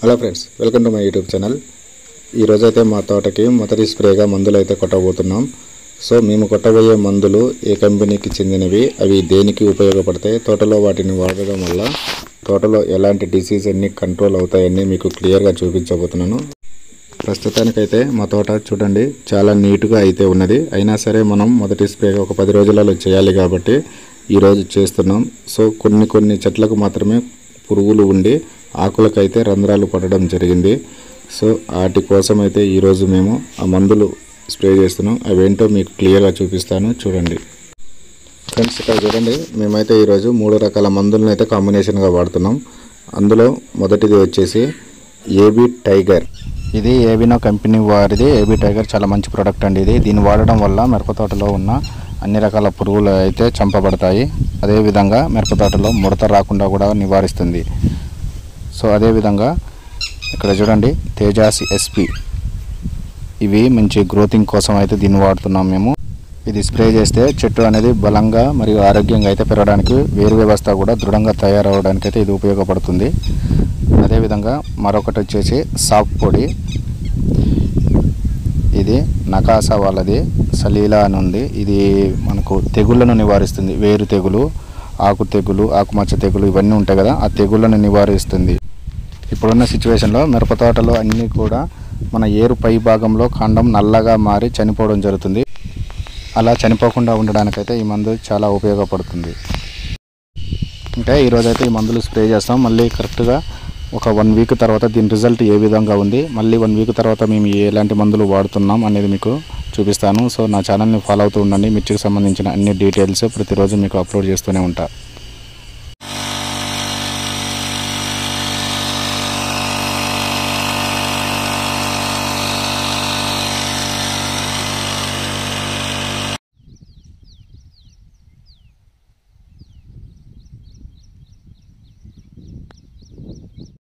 hello friends welcome to my YouTube channel ఈరోజు అయితే మా తోటకి మొదటి స్ప్రేగా మందులు అయితే కొట్టబోతున్నాం సో మేము కొట్టబోయే మందులు ఏ కంపెనీకి చెందినవి అవి దేనికి ఉపయోగపడతాయి తోటలో వాటిని వాడడం వల్ల తోటలో ఎలాంటి డిసీజ్ అన్ని కంట్రోల్ అవుతాయని మీకు క్లియర్గా చూపించబోతున్నాను ప్రస్తుతానికైతే మా తోట చూడండి చాలా నీట్గా అయితే ఉన్నది అయినా సరే మనం మొదటి స్ప్రేగా ఒక పది రోజులలో చేయాలి కాబట్టి ఈరోజు చేస్తున్నాం సో కొన్ని కొన్ని చెట్లకు మాత్రమే పురుగులు ఉండి ఆకులకైతే రంధ్రాలు పడడం జరిగింది సో వాటి కోసం అయితే ఈరోజు మేము ఆ మందులు స్ప్రే చేస్తున్నాం అవేంటో మీకు క్లియర్గా చూపిస్తాను చూడండి ఫ్రెండ్స్ ఇక్కడ చూడండి మేమైతే ఈరోజు మూడు రకాల మందులను అయితే కాంబినేషన్గా వాడుతున్నాం అందులో మొదటిది వచ్చేసి ఏబీ టైగర్ ఇది ఏబినో కంపెనీ వారిది ఏబీ టైగర్ చాలా మంచి ప్రోడక్ట్ అండి ఇది దీన్ని వాడడం వల్ల మిరప తోటలో ఉన్న అన్ని రకాల పురుగులు అయితే చంపబడతాయి అదేవిధంగా మిరప తోటలో ముడత రాకుండా కూడా నివారిస్తుంది సో అదేవిధంగా ఇక్కడ చూడండి తేజాస్ ఎస్పి ఇవి మంచి గ్రోతింగ్ కోసం అయితే దీన్ని వాడుతున్నాం మేము ఇది స్ప్రే చేస్తే చెట్టు అనేది బలంగా మరియు ఆరోగ్యంగా అయితే పెరగడానికి వేరు వ్యవస్థ కూడా దృఢంగా తయారవడానికి అయితే ఇది ఉపయోగపడుతుంది అదేవిధంగా మరొకటి వచ్చేసి సాఫ్ పొడి ఇది నకాసా వాళ్ళది సలీలా అని ఉంది ఇది మనకు తెగుళ్ళను నివారిస్తుంది వేరు తెగులు ఆకు తెగులు ఆకుమచ్చ తెగులు ఇవన్నీ ఉంటాయి కదా ఆ తెగుళ్ళను నివారిస్తుంది ఇప్పుడున్న సిచ్యువేషన్లో మిరప తోటలో అన్నీ కూడా మన ఏరు పై భాగంలో కాండం నల్లగా మారి చనిపోవడం జరుగుతుంది అలా చనిపోకుండా ఉండడానికైతే ఈ మందు చాలా ఉపయోగపడుతుంది అంటే ఈరోజు అయితే ఈ మందులు స్ప్రే చేస్తాం మళ్ళీ కరెక్ట్గా ఒక వన్ వీక్ తర్వాత దీని రిజల్ట్ ఏ విధంగా ఉంది మళ్ళీ వన్ వీక్ తర్వాత మేము ఎలాంటి మందులు వాడుతున్నాం అనేది మీకు చూపిస్తాను సో నా ఛానల్ని ఫాలో అవుతూ ఉండండి మిర్చికి సంబంధించిన అన్ని డీటెయిల్స్ ప్రతిరోజు మీకు అప్లోడ్ చేస్తూనే ఉంటా